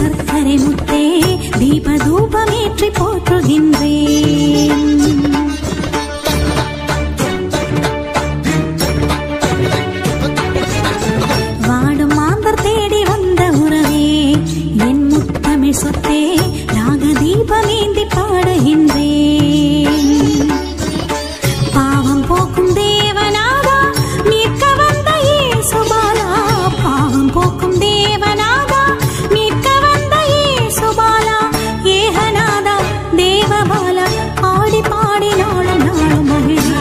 சர்க்கரை முத்தே தீப தூபமேற்றி போற்றுகின்றேன் வாடும் மாந்தர் தேடி வந்த உறவே என் முத்தமிழ் சொத்தே ராக தீபமேந்தி பாடுகின்றேன் பாவம் போக்கும் தேவனாதா மீட்க வந்த இயேசுபாலா பாவம் போக்கும் தேவனாதா மீட்க வந்த இயேசுபாலா ஏகநாதா தேவபாலா ஆடி பாடி நாளும் நாளும் மகிழா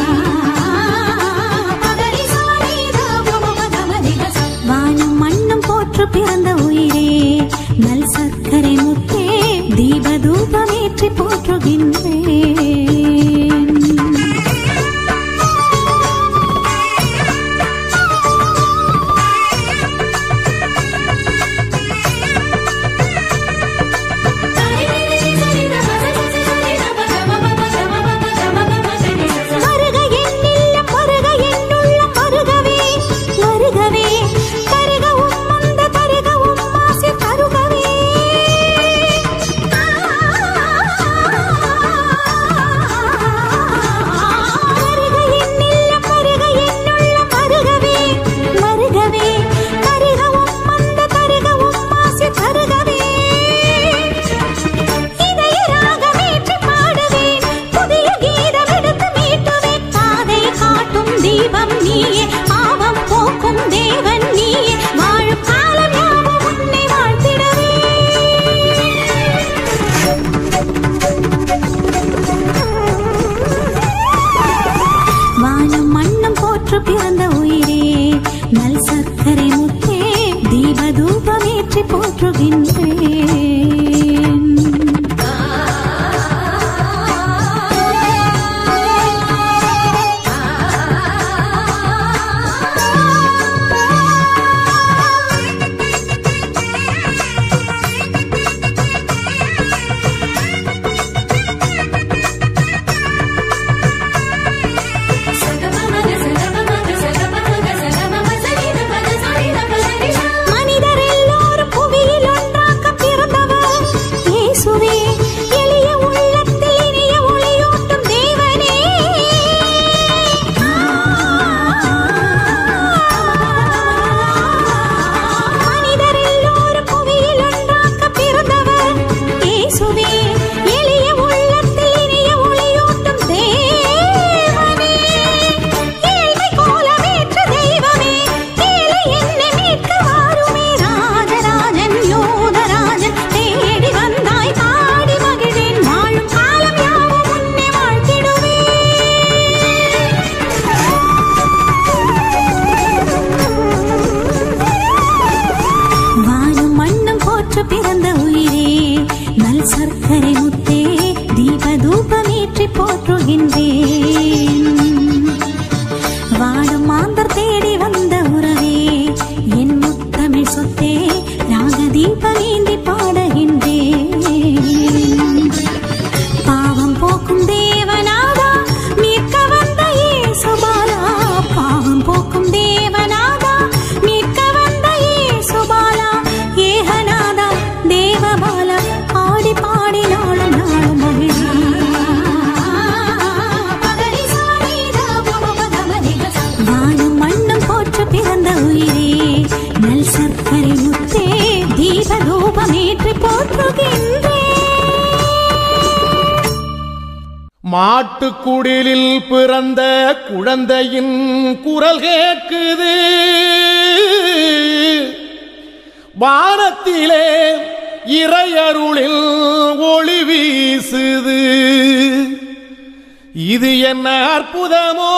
வானம் மண்ணும் போற்று பிறந்த உயிரே நல் சர்க்கரை முத்தே தீப தூபமேற்றி போற்றுகின்றேன் வருக என் இல்லம், வருக என் உள்ளம், வருகவே, வருகவே, தருகவும் அந்த தருகவும் ஆசி தருகவே. வருக என் இல்லம், வருக என் உள்ளம், வருகவே, வருகவே, தருகவும் அந்த தருகவும் ஆசி தருகவே. இதய ராகமேற்றி பாடுவேன் புதிய கீதம் எடுத்து மீட்டுவேன் பாதை காட்டும் தீபம் நீயே பாவம் போக்கும் தேவன் நீயே வாழும் காலம் யாவும் உன்னை வாழ்த்திடவே வானம் மண்ணும் போற்று பிறந்த உயிரே நல் சர்க்கரை முத்தே தீப தூபமேற்றி போற்றுகின்றேன் மனிதர் எல்லோரும் புவியில் ஒன்றாக்க பிறந்தவர் இயேசுவே எளிய உள்ளத்தில் இனிய ஒளியூட்டும் தேவனே மனிதர் எல்லோரும் புவியில் ஒன்றாக்க பிறந்தவர் இயேசுவே எளிய உள்ளத்தில் இனிய ஒளியூட்டும் தேவனே ஏழ்மை கோலமேற்ற தெய்வமே ஏழை என்னை மீட்க வாருமே ராஜராஜன் யோதராஜன் தேடி வந்தாய் பாடி மகிழேன் வாழும் காலம் யாவும் உன்னை வாழ்த்திடுவேன் வானும் மண்ணும் போற்று பிறந்த உயிரே நல் சர்க்கரை முத்தே தீப தூபமேற்றி போற்றுகின்றேன் வாடும் மாந்தர் தேடி வந்த உறவே என் முத்தமிழ் சொத்தே ராக தீபமேந்தி பாடுகின்றேன் பாவம் போக்கும் தேவனாதா மீட்க வந்த இயேசுபாலா பாவம் போக்கும் தேவனாதா மீட்க வந்த இயேசுபாலா ஏகநாதா தேவபாலா ஆடி பாடி நாளும் நாளும் மகிழா வானம் மண்ணும் போற்று பிறந்த உயிரே நல் சர்க்கரை முத்தே தீப தூபமேற்றி போற்றுகின்றேன் மாட்டுக்குடிலில் பிறந்த குழந்தையின் குரல் கேட்குது வானத்திலே இறையருளில் ஒளி வீசுது இது என்ன அற்புதமோ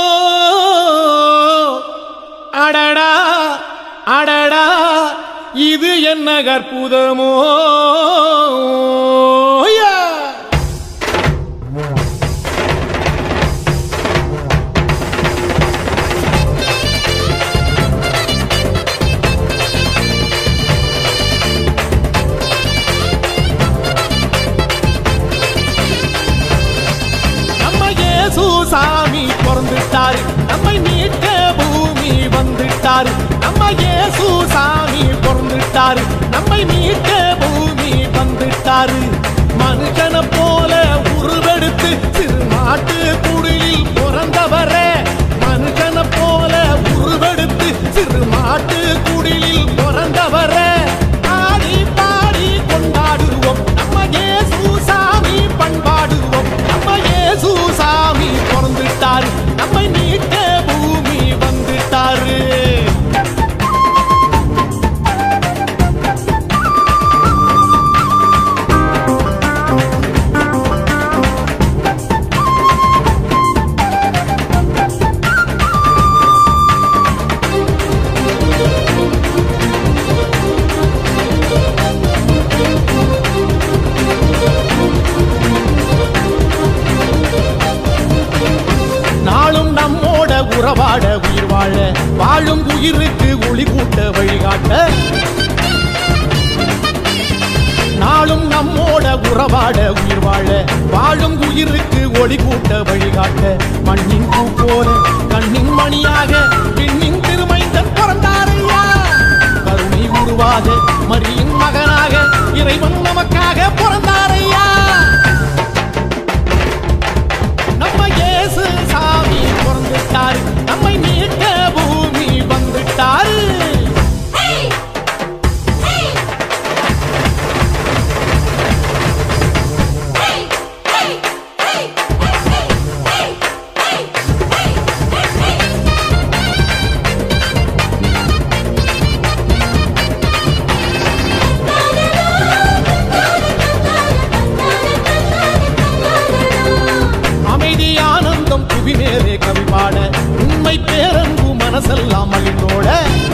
அடடா அடடா இது என்ன அற்புதமோ யா! நம்ம இயேசு சாமி பிறந்துட்டாரு நம்மை மீட்க பூமி வந்துட்டாரு நம்ம இயேசு சாமி பிறந்துட்டாரு நம்மை மீட்க பூமி வந்துட்டாரு மனுஷனை போல உருவெடுத்து சிறு மாட்டு குடிலில் பிறந்தவரே மனுஷனை போல உருவெடுத்து சிறு மாட்டு குடிலில் பிறந்தவரே ஆடி பாடி கொண்டாடுவோம் நம்ம இயேசு சாமி பண்பாடுவோம் நம்ம இயேசு சாமி பிறந்துட்டாரு நம்மை மீட்க பூமி வந்துட்டாரு நாளும் நம்மோட உறவாட உயிர் வாழ வாழும் உயிருக்கு ஒளி கூட்ட வழிகாட்ட நாளும் நம்மோட உறவாட உயிர் வாழ வாழும் உயிருக்கு ஒளி கூட்ட வழிகாட்ட மண்ணின் பூ போல கண்ணின் மணியாக விண்ணின் திருமைந்தன் பிறந்தாரையா கருணை உருவாக மரியின் மகனாக இறைவன் நமக்காக பிறந்தாரையா நம்ம இயேசு சாமி பிறந்துட்டாரு நம்மை மீட்க பூமி வந்துட்டாரு அமைதி ஆனந்தம் புவி மேலே கவி பாட உண்மை பேரன்பு மனசெல்லாம் மகிழ்ந்தோட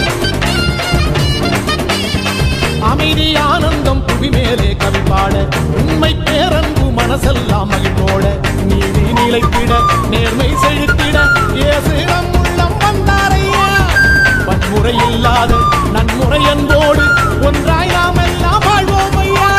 அமைதி ஆனந்தம் புவி மேலே கவி பாட உண்மை பேரன்பு மனசெல்லாம் மகிழ்ந்தோட நீதி நிலைத்திட நேர்மை செழித்திட இயேசு நம் உள்ளம் வந்தாரையா வன்முறை இல்லாத நன்முறை அன்போடு ஒன்றாய் நாம் எல்லாம் வாழ்வோம் ஐயா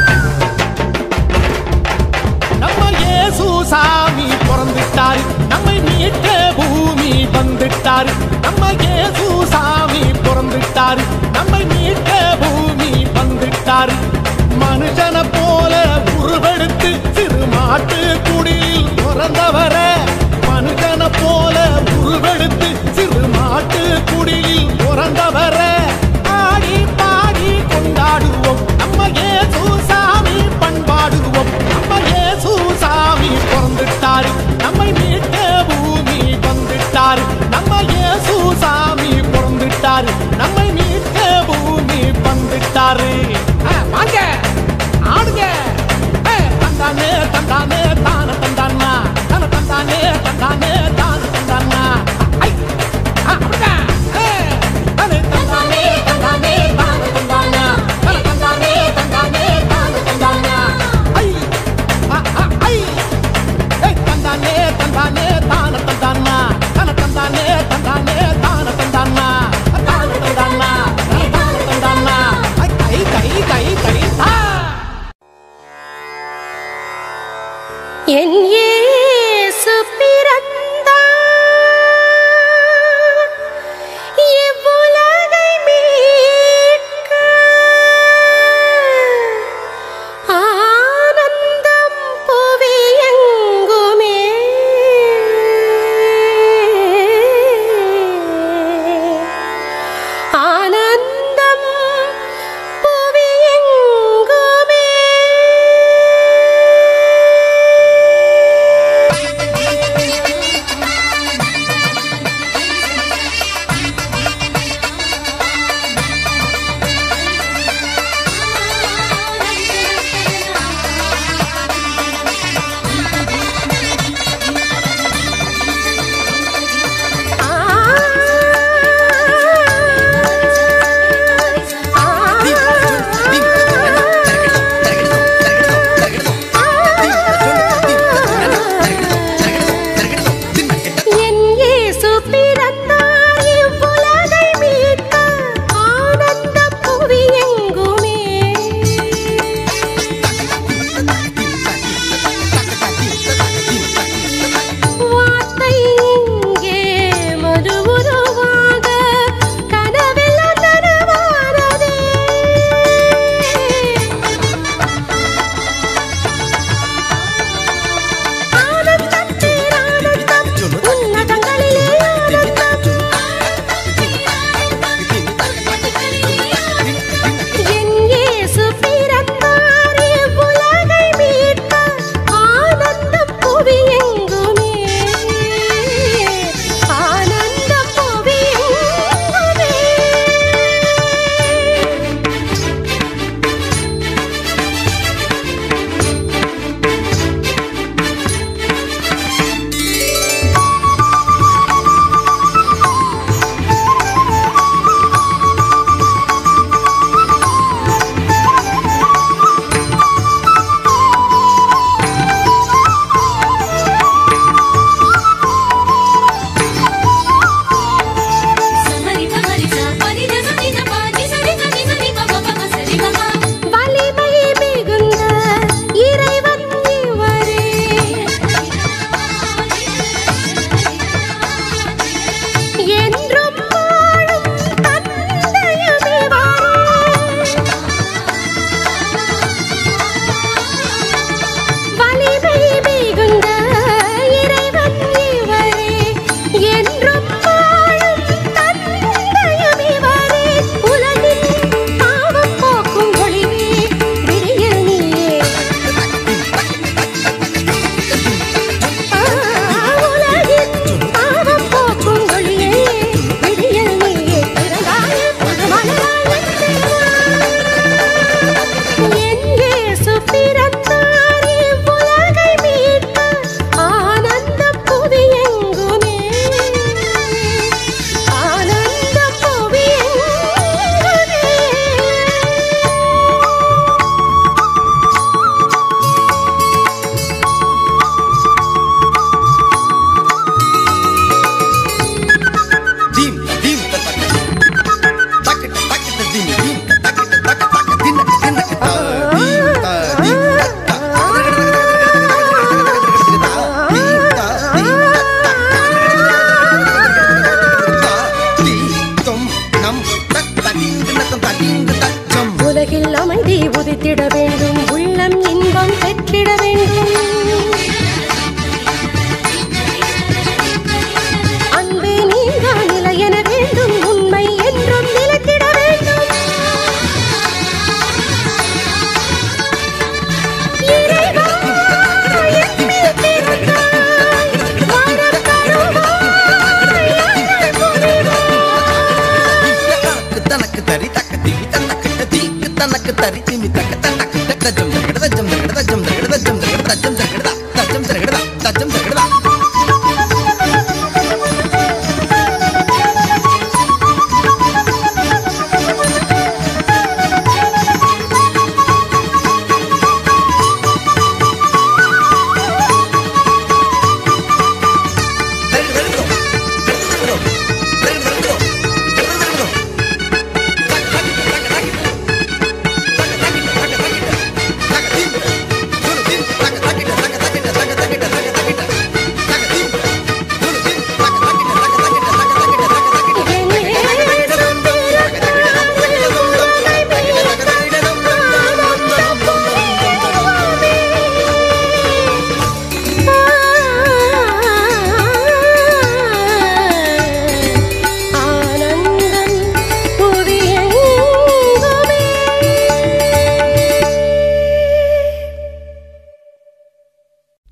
நம்ம இயேசு சாமி பிறந்துட்டாரு நம்மை மீட்க பூமி வந்துட்டாரு நம்ம இயேசு சாமி பிறந்துட்டாரு நம்மை மீட்க பூமி வந்துட்டாரு மனுஷனை போல உருவெடுத்து சிறு மாட்டு குடியில் பிறந்தவரே மனுஷனை போல உருவெடுத்து சிறு மாட்டு குடியில் பிறந்தவரே ஆடி பாடி கொண்டாடுவோம் நம்ம இயேசு சாமி பண்பாடுவோம் நம்ம இயேசு சாமி பிறந்துட்டாரு நம்மை மீட்க பூமி வந்துட்டாரு நம்ம இயேசு சாமி பிறந்துட்டாரு நம்மை மீட்க பூமி வந்துட்டாரு ஆ, வாங்க ஆடுங்க ஏ, தந்தானே தந்தானே தான தந்தானா தன தந்தானே தந்தானே தான தந்தானா ஐ ஆ, அப்படிதான் ஏ, தனே தந்தானே தந்தானே தான தந்தானா தன தந்தானே தந்தானே தான தந்தானா ஐ ஆ, ஆ, ஐ ஏய், தந்தானே தந்தானே தான தந்தானா தன தந்தானே தந்தானே தான தந்தானா தான தந்தானா தன தான தந்தானா ஐ, தை தை தை தை தா என் இயேசு பிறந்தார்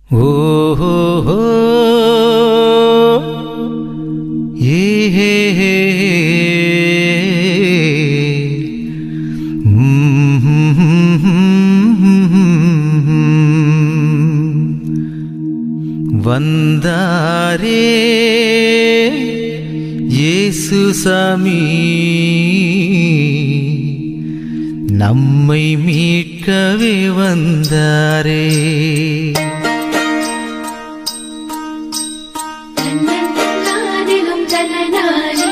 ஓஹோ ஏ ஹே ஹே வந்தாரே இயேசு சாமி நம்மை மீட்கவே வந்தாரே நானிலும் ஜனநாயகி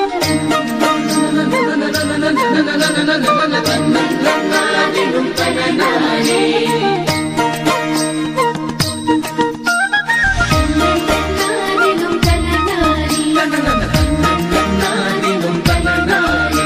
நானிலும் ஜனநாயகி நானிலும் ஜனநாயகி நானிலும் ஜனநாயகி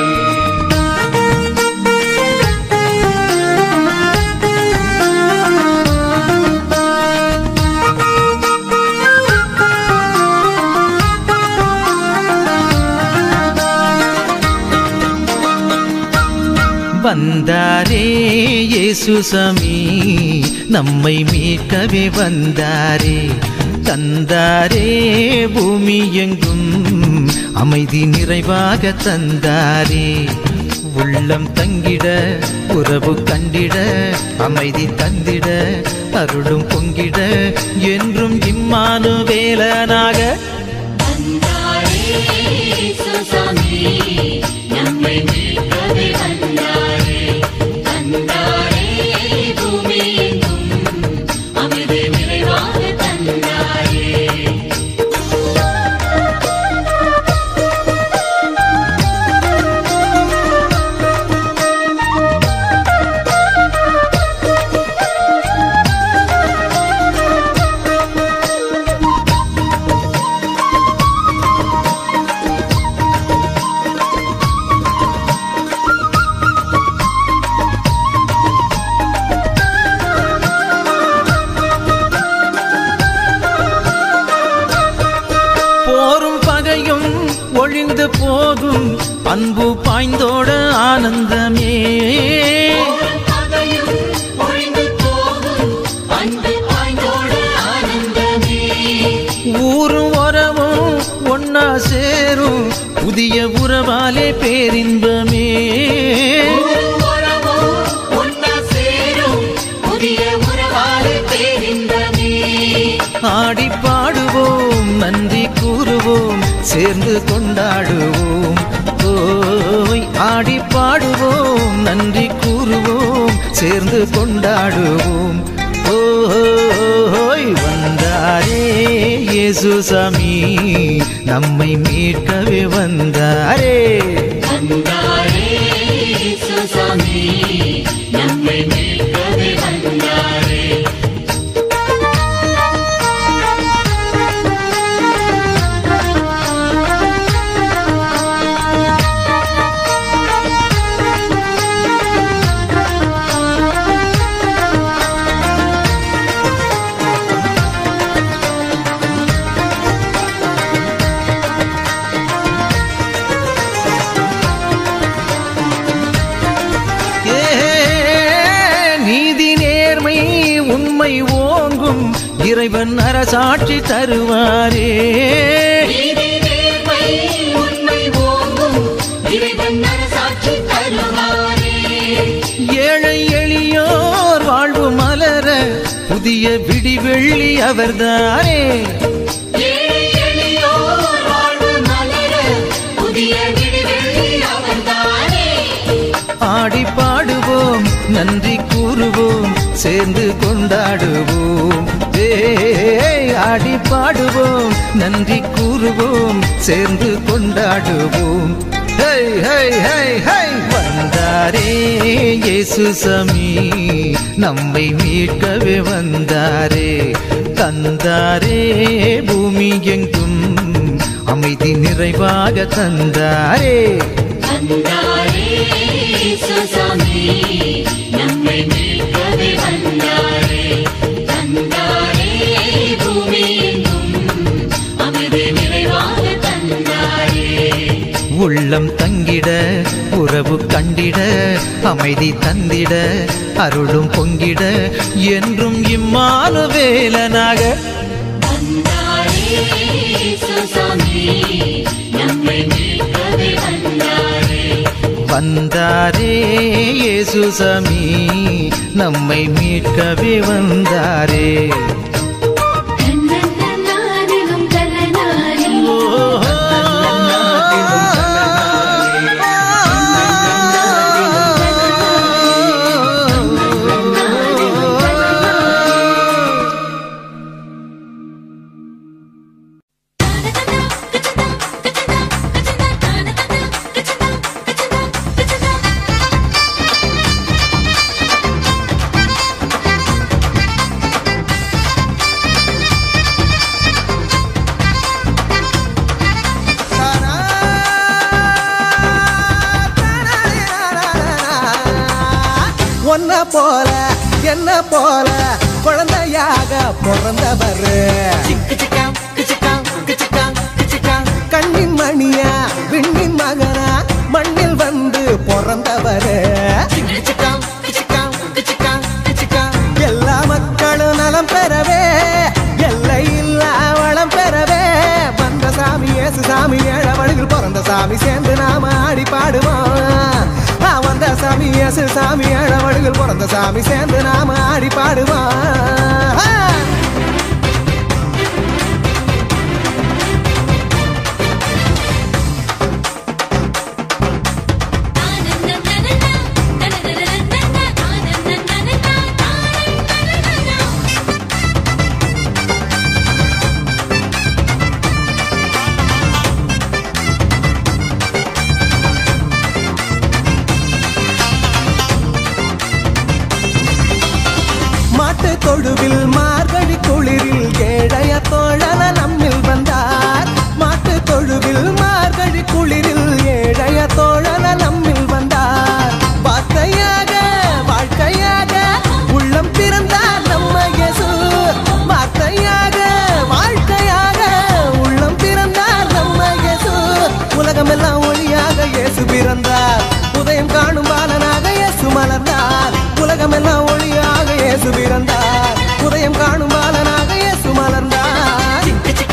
வந்தாரே இயேசு சாமி நம்மை மீட்கவே வந்தாரே தந்தாரே பூமி எங்கும் அமைதி நிறைவாக தந்தாரே உள்ளம் தங்கிட உறவு கண்டிட அமைதி தந்திட அருளும் பொங்கிட என்றும் இம்மானு வேலனாக வந்தாரே சுசாமி நம்மை மீட்கவே வந்தாரே தந்தாரே பூமி எங்கும் அமைதி நிறைவாக தந்தாரே போரும் பகையும் ஒழிந்து போகும் அன்பு பாய்ந்தோட ஆனந்தமே பகையும் ஒழிந்து போகும் அன்பு பாய்ந்தோட ஆனந்தமே ஊரும் உறவும் ஒன்னா சேரும் புதிய உறவாலே பேரின்பமே உறவோ ஒன்னா சேரும் புதிய உறவாலே பேரின்பமே ஆடி பாடுவோம் நன்றி கூறுவோம் சேர்ந்து கொண்டாடுவோம் ஓய் ஆடி பாடுவோம் நன்றி கூறுவோம் சேர்ந்து கொண்டாடுவோம் ஓய் வந்தாரே இயேசு சாமி நம்மை மீட்கவே வந்தாரே வந்தாரே சுசாமி நம்மை மீட்கவே வந்தாரே ஏ, நீதி நேர்மை உண்மை ஓங்கும் இறைவன் அரசாட்சி தருவாரே நீதி நேர்மை உண்மை ஓங்கும் இறைவன் அரசாட்சி தருவாரே ஏழை எளியோர் வாழ்வு மலர புதிய விடிவெள்ளி அவர்தானே ஏழை எளியோர் வாழ்வு மலர புதிய விடிவெள்ளி அவர்தானே ஆடி பாடுவோம் நன்றி கூறுவோம் சேர்ந்து கொண்டாடுவோம் ஏய், ஆடி பாடுவோம் நன்றி கூறுவோம் சேர்ந்து கொண்டாடுவோம் ஹை ஹை ஹை ஹை வந்தாரே இயேசு சாமி நம்மை மீட்கவே வந்தாரே தந்தாரே பூமி எங்கும் அமைதி நிறைவாக தந்தாரே வந்தாரே சுசாமி நம்மை மீட்கவே வந்தாரே தந்தாரே பூமி எங்கும் அமைதி நிறைவாக தந்தாரே உள்ளம் தங்கிட உறவு கண்டிட அமைதி தந்திட அருளும் பொங்கிட என்றும் இம்மானுவேலனாக வந்தாரே சுசாமி நம்மை மீட்கவே வந்தாரே வந்தாரே இயேசுசாமி நம்மை மீட்கவே வந்தாரே தன்னன்னாரிலும் தன்னனாரி ஒன்ன போல என்ன போல குழந்தையாக பிறந்தவர் கண்ணின் மணியா விண்ணின் மகனா மண்ணில் வந்து பிறந்தவர் எல்லா மக்களும் நலம் பெறவே எல்லை இல்லா வளம் பெறவே வந்த சாமி ஏசு சாமி ஏழவழியில் பிறந்த சாமி சேர்ந்து நாம ஆடி பாடுவோம் ஆ, வந்த சாமி ஏசு சாமி ஏழவழியில் பிறந்த சாமி சேர்ந்து நாம ஆடி பாடுவோம் ஆ! மாட்டு தொழுவில் மார்கழி குளிரில் ஏழைய தோழன நம்மில் வந்தார் மாட்டு தொழுவில் மார்கழி குளிரில் ஏழைய தோழன நம்மில் வந்தார் வார்த்தையாக வாழ்க்கையாக உள்ளம் பிறந்தார் நம்ம இயேசு வார்த்தையாக வாழ்க்கையாக உள்ளம் பிறந்தார் நம்ம இயேசு உலகமெல்லாம் ஒளியாக இயேசு பிறந்தார் உதயம் காணும் பாலனாக இயேசு மலர்ந்தார் உலகமெல்லாம் ஒளியாக இயேசு பிறந்தார் உதயம் காணும் பாலனாக இயேசு மலர்ந்தார்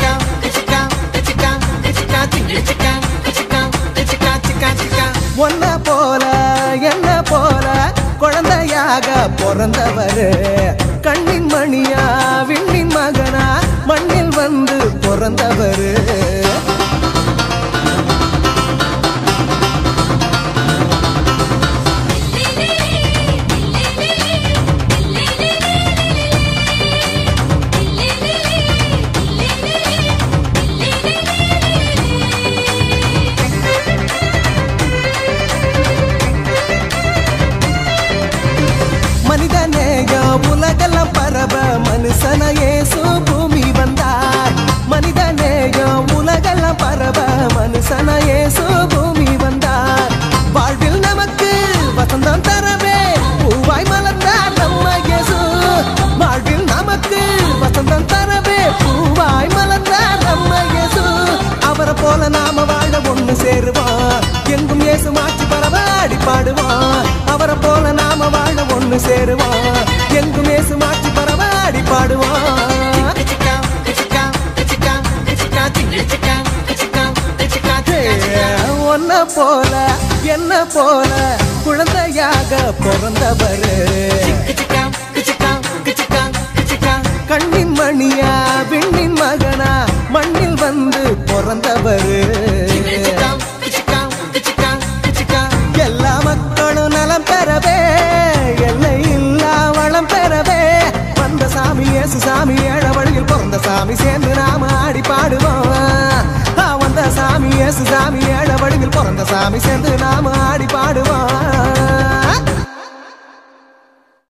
ஒன்ன போல என்ன போல குழந்தையாக பிறந்தவர் கண்ணின் மணியா விண்ணின் மகனா மண்ணில் வந்து பிறந்தவர் மனிதநேய உலகெல்லாம் பரவ மனுஷன இயேசு பூமி வந்தார் மனிதநேய உலகெல்லாம் பரவ மனுஷன இயேசு பூமி வந்தார் வாழ்வில் நமக்கு வசந்தம் தரவே பூவாய் மலர்ந்தார் நம்ம இயேசு வாழ்வில் நமக்கு வசந்தம் தரவே பூவாய் மலர்ந்தார் நம்ம இயேசு அவரை போல நாம வாழ ஒண்ணு சேருவோம் எங்கும் இயேசு மாற்றி பரவாடி பாடுவோம் அவரை போல நாம வாழ ஒண்ணு சேருவோம் எங்கும் இயேசு மாற்றி பரவாடி பாடுவோம் ஒன்ன போல என்ன போல குழந்தையாக பிறந்தவர் கண்ணின் மணியா விண்ணின் மகனா மண்ணில் வந்து பிறந்தவர் எல்லா மக்களும் நலம் பெறவே எல்லை இல்லா வளம் பெறவே வந்த சாமி இயேசு சாமி ஏழ வழியில் பிறந்த சாமி சேர்ந்து நாம ஆடி பாடுவோம் ஆ, வந்த சாமி இயேசு சாமி ஏழ வழியில் பிறந்த சாமி சேர்ந்து நாம ஆடி பாடுவோம்